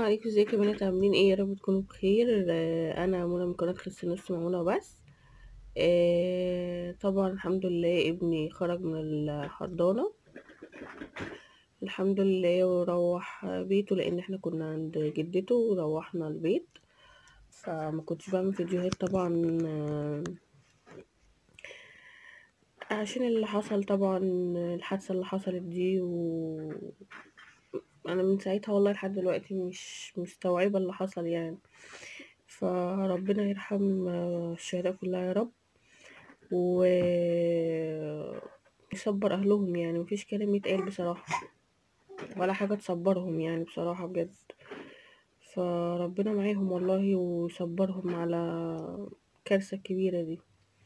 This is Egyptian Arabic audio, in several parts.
عليكم ازيكم يا بنات عاملين ايه يا رب تكونوا بخير آه، انا منى من قناه خس نص مع منى وبس آه، طبعا الحمد لله ابني خرج من الحضانه الحمد لله وروح بيته لان احنا كنا عند جدته وروحنا البيت فما كنتش بعمل فيديوهات طبعا آه، عشان اللي حصل طبعا الحادثه اللي حصلت دي و انا من ساعتها والله لحد دلوقتي مش مستوعبه اللي حصل يعني فربنا يرحم الشهداء كلها يا رب و يصبر اهلهم يعني مفيش كلام يتقال بصراحه ولا حاجه تصبرهم يعني بصراحه بجد فربنا معاهم والله ويصبرهم على الكارثه الكبيره دي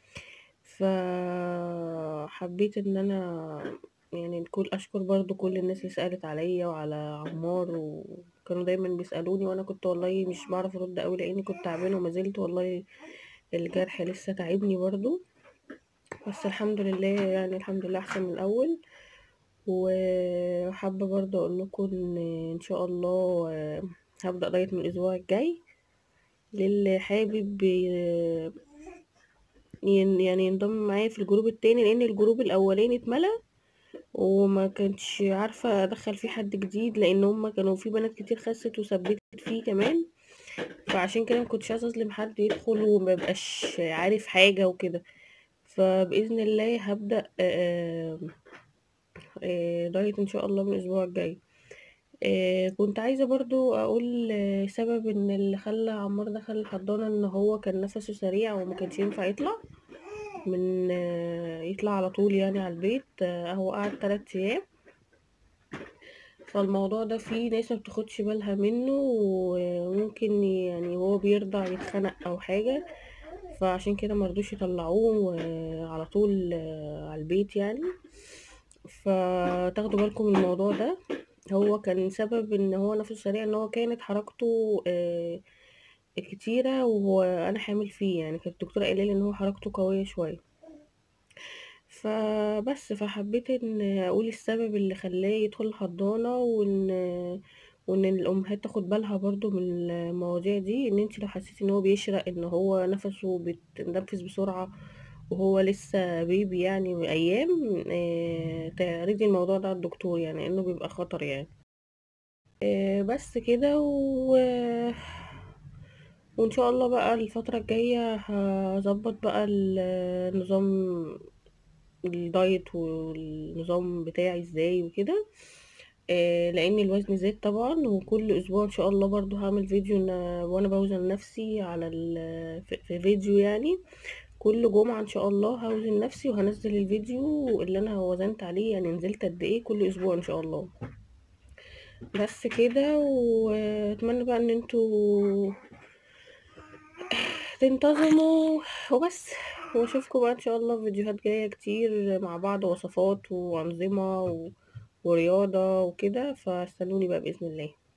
فحبيت ان انا يعني كل اشكر برضو كل الناس اللي سالت عليا وعلى عمار وكانوا دايما بيسالوني وانا كنت والله مش بعرف ارد قوي لاني كنت تعبانه وما زلت والله الجرح لسه تعبني برضو بس الحمد لله يعني الحمد لله احسن من الاول وحابه برضو اقول لكم ان ان شاء الله هبدا دايت من الاسبوع الجاي للي حابب يعني ينضم معايا في الجروب التاني لان الجروب الاولاني اتملى وما كنتش عارفة ادخل فيه حد جديد لان هما كانوا في بنات كتير خست وثبتت فيه كمان فعشان كده مكنتش عايزة اظلم حد يدخل ومبقاش عارف حاجة وكده فبإذن الله هبدأ دايت ان شاء الله من الاسبوع الجاي كنت عايزة برضو اقول سبب ان اللي خلى عمار دخل الحضانة ان هو كان نفسه سريع وما كانش ينفع يطلع من يطلع على طول يعني على البيت هو قعد تلات ايام فالموضوع ده فيه ناس مبتاخدش بالها منه وممكن يعني وهو بيرضع يتخنق او حاجة فعشان كده مرضوش يطلعوه على طول على البيت يعني فتاخدوا بالكم من الموضوع ده هو كان سبب ان هو نفسه سريع ان هو كانت حركته كتيرة وأنا حامل فيه يعني كانت الدكتورة قايلة لي ان هو حركته قوية شوية فبس فحبيت ان اقول السبب اللي خلاه يدخل الحضانة وان وان الامهات تاخد بالها برضو من المواضيع دي ان انت لو حسيتي ان هو بيشرق ان هو نفسه بيتنفس بسرعة وهو لسه بيبي يعني ايام تعرضي الموضوع ده على الدكتور يعني انه بيبقى خطر يعني بس كده و وان شاء الله بقى الفترة الجاية هظبط بقى النظام الدايت والنظام بتاعي ازاي وكده لان الوزن زاد طبعا وكل اسبوع ان شاء الله برضو هعمل فيديو وانا بوزن نفسي على في فيديو يعني كل جمعة ان شاء الله هوزن نفسي وهنزل الفيديو اللي انا وزنت عليه يعني نزلت قد ايه كل اسبوع ان شاء الله بس كده واتمنى بقى ان انتوا تنتظموا وبس واشوفكم بقى ان شاء الله في فيديوهات جايه كتير مع بعض وصفات وانظمه و... ورياضه وكده فاستنوني بقى باذن الله